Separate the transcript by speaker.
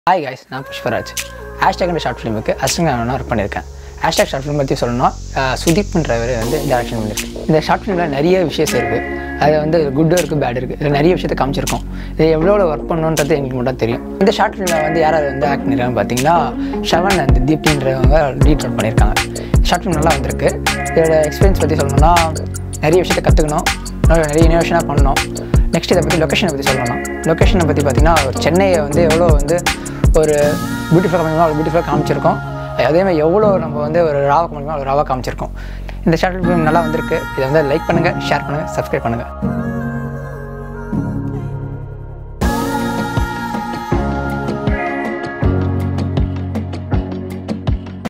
Speaker 1: hi guys நான் Pushparaj hashtag short ஃபிலிமுக்கு assistant நான் ஒர்க் பண்ணியிருக்கேன் ஹேஷ்டேக் ஷார்ட் ஃபிலிம் பற்றி சொல்லணும்னா அஹ், சுதீப்ன்றவர் வந்து டேரக்ஷன் பண்ணியிருக்கு இந்த ஷார்ட் ஃபிலிமில் நிறைய விஷயம் இருக்குது அது வந்து குட்டும் இருக்குது பேட் இருக்குது இதில் நிறைய விஷயத்தை காமிச்சிருக்கோம் இது எவ்வளோ ஒர்க் பண்ணணுன்றது எங்களுக்கு மட்டும் தெரியும் இந்த ஷார்ட் ஃபிலிமில் வந்து யாராவது வந்து ஆக்ட் பண்ணியிருக்காங்க பார்த்தீங்கன்னா ஷவன் அந்த தீப்தின்றவங்க லீட் ஒர்க் பண்ணியிருக்காங்க ஷார்ட் ஃபிலிம் நல்லா வந்திருக்கு இதோட எக்ஸ்பீரியன்ஸ் பற்றி சொல்லணும்னா நிறைய விஷயத்தை கற்றுக்கணும் நிறைய இனோவேஷனாக பண்ணணும் நெக்ஸ்ட் இதை பற்றி லொக்கேஷனை பற்றி சொல்லணும் லொக்கேஷனை பற்றி பார்த்தீங்கன்னா ஒரு சென்னையை வந்து எவ்வளோ வந்து ஒரு பியூட்டிஃபுல்லாக காமிக்கணும் அவ்வளோ பியூட்டிஃபுல்லாக காமிச்சிருக்கோம் அதே மாதிரி எவ்வளோ நம்ம வந்து ஒரு ராவா காமிக்கணும் அவ்வளோ ராவா காமிச்சிருக்கோம் இந்த ஷார்ட் ஃபிலிம் நல்லா வந்திருக்கு இதை வந்து லைக் பண்ணுங்கள் ஷேர் பண்ணுங்கள் சப்ஸ்கிரைப் பண்ணுங்கள்